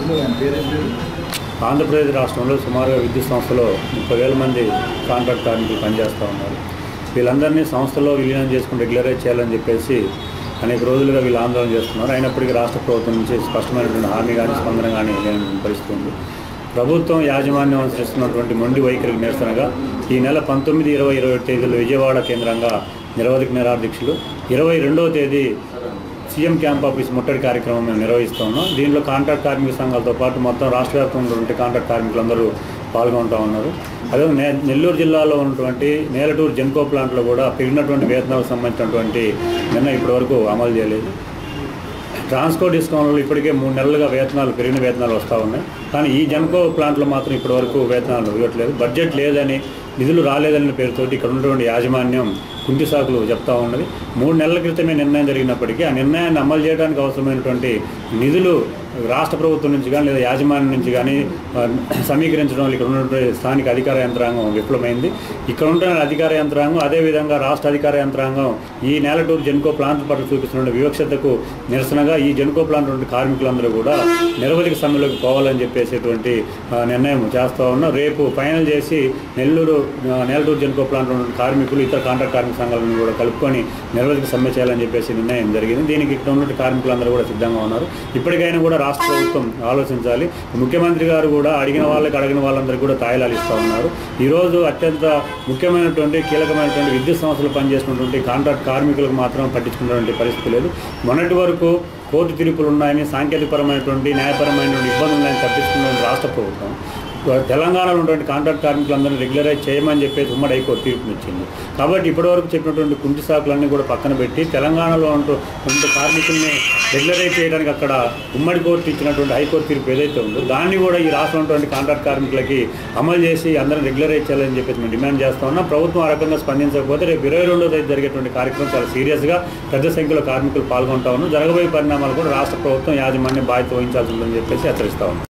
ఆయన పేరు ఏం పేరు ఆంధ్రప్రదేశ్ రాష్ట్రంలో సుమారుగా విద్యుత్ సంస్థలో ముప్పై వేల మంది కాంట్రాక్ట్ కార్మికులు పనిచేస్తూ ఉన్నారు వీళ్ళందరినీ సంస్థలో విలీనం చేసుకుని రెగ్యులరైజ్ చేయాలని చెప్పేసి అనేక రోజులుగా వీళ్ళు ఆందోళన చేస్తున్నారు అయినప్పటికీ రాష్ట్ర ప్రభుత్వం నుంచి స్పష్టమైనటువంటి హామీ కానీ స్పందన కానీ లేని పరిస్థితి ఉంది ప్రభుత్వం యాజమాన్యం అనుసరిస్తున్నటువంటి మొండి వైఖరికి నిరసనగా ఈ నెల పంతొమ్మిది ఇరవై ఇరవై ఒకటి తేదీలో విజయవాడ కేంద్రంగా నిరవధిక నిరాదీక్షలు ఇరవై రెండవ తేదీ సీఎం క్యాంప్ ఆఫీస్ ముట్టడి కార్యక్రమం మేము నిర్వహిస్తున్నాం దీనిలో కాంట్రాక్ట్ కార్మిక సంఘాలతో పాటు మొత్తం రాష్ట్ర వ్యాప్తంగా ఉన్నటువంటి కాంట్రాక్ట్ కార్మికులందరూ పాల్గొంటూ ఉన్నారు అదే నే నెల్లూరు జిల్లాలో ఉన్నటువంటి నేలటూరు జెన్కో ప్లాంట్లో కూడా పెరిగినటువంటి వేతనాలకు సంబంధించినటువంటి నిన్న ఇప్పటివరకు అమలు చేయలేదు ట్రాన్స్కో డిస్కౌంట్లో ఇప్పటికే మూడు నెలలుగా వేతనాలు పెరిగిన వేతనాలు వస్తూ ఉన్నాయి కానీ ఈ జన్కో ప్లాంట్లో మాత్రం ఇప్పటివరకు వేతనాలు ఇవ్వట్లేదు బడ్జెట్ లేదని నిధులు రాలేదనే పేరుతోటి ఇక్కడ ఉన్నటువంటి యాజమాన్యం కుంటి సాకులు చెప్తా ఉన్నది మూడు నెలల క్రితమే నిర్ణయం జరిగినప్పటికీ ఆ నిర్ణయాన్ని అమలు చేయడానికి అవసరమైనటువంటి నిధులు రాష్ట్ర ప్రభుత్వం నుంచి కానీ లేదా యాజమాన్యం నుంచి కానీ ఆ, సమీకరించడం వల్ల ఇక్కడ ఉన్నటువంటి స్థానిక అధికార యంత్రాంగం విఫలమైంది ఇక్కడ ఉంటున్న అధికార యంత్రాంగం అదేవిధంగా రాష్ట్ర అధికార యంత్రాంగం ఈ నేలటూరు జెన్కో ప్లాంట్ పట్ల చూపిస్తున్న వివక్షతకు నిరసనగా ఈ జెన్కో ప్లాంట్ నుండి కార్మికులందరూ కూడా నిరవధిక సమ్మెలోకి పోవాలని చెప్పేసేటువంటి ఆ, నిర్ణయం చేస్తూ ఉన్నాం రేపు ఫైనల్ చేసి నెల్లూరు ఆ, నేలటూరు జెన్కో ప్లాంట్ ఉన్న కార్మికులు ఇతర కాంట్రాక్ట్ కార్మిక సంఘాలను కూడా కలుపుకొని నిరవధిక సమ్మె చేయాలని చెప్పేసి నిర్ణయం జరిగింది దీనికి ఇక్కడ ఉన్నటువంటి కార్మికులందరూ కూడా సిద్ధంగా ఉన్నారు ఇప్పటికైనా కూడా రాష్ట్ర ప్రభుత్వం ఆలోచించాలి ముఖ్యమంత్రి గారు కూడా అడిగిన వాళ్ళకి అడిగిన వాళ్ళందరికీ కూడా తాయిలాలు ఇస్తూ ఉన్నారు ఈరోజు అత్యంత ముఖ్యమైనటువంటి కీలకమైనటువంటి విద్యుత్ సంస్థలు పనిచేసినటువంటి కాంట్రాక్ట్ కార్మికులకు మాత్రం పట్టించుకున్నటువంటి పరిస్థితి లేదు మొన్నటి వరకు కోర్టు తీర్పులు ఉన్నాయని సాంకేతికపరమైనటువంటి న్యాయపరమైనటువంటి ఇబ్బందులు ఉన్నాయని తప్పించుకున్న రాష్ట్ర ప్రభుత్వం తెలంగాణలో ఉన్నటువంటి కాంట్రాక్ట్ కార్మికులందరినీ రెగ్యులరైజ్ చేయమని చెప్పేసి ఉమ్మడి హైకోర్టు తీర్పునిచ్చింది కాబట్టి ఇప్పటివరకు చెప్పినటువంటి కుంటి సాకులన్నీ కూడా పక్కన పెట్టి తెలంగాణలో ఉంటూ ఉండే కార్మికుల్ని రెగ్యులరైజ్ చేయడానికి అక్కడ ఉమ్మడి కోర్టు ఇచ్చినటువంటి హైకోర్టు తీర్పు ఏదైతే ఉందో దాన్ని కూడా ఈ రాష్ట్రంలో ఉన్నటువంటి కాంట్రాక్ట్ కార్మికులకి అమలు చేసి అందరిని రెగ్యులరైజ్ చేయాలని చెప్పేసి మేము డిమాండ్ చేస్తా ఉన్నాం ప్రభుత్వం ఆ రకంగా స్పందించకపోతే రేపు ఇరవై రెండో తేదీ జరిగేటువంటి కార్యక్రమం చాలా సీరియస్గా పెద్ద సంఖ్యలో కార్మికులు పాల్గొంటా ఉన్నాం జరగబోయే పరిణామాలు కూడా రాష్ట్ర ప్రభుత్వం యాజమాన్యం బాధ్యత వహించాల్సి ఉందని చెప్పేసి హెచ్చరిస్తా ఉన్నాం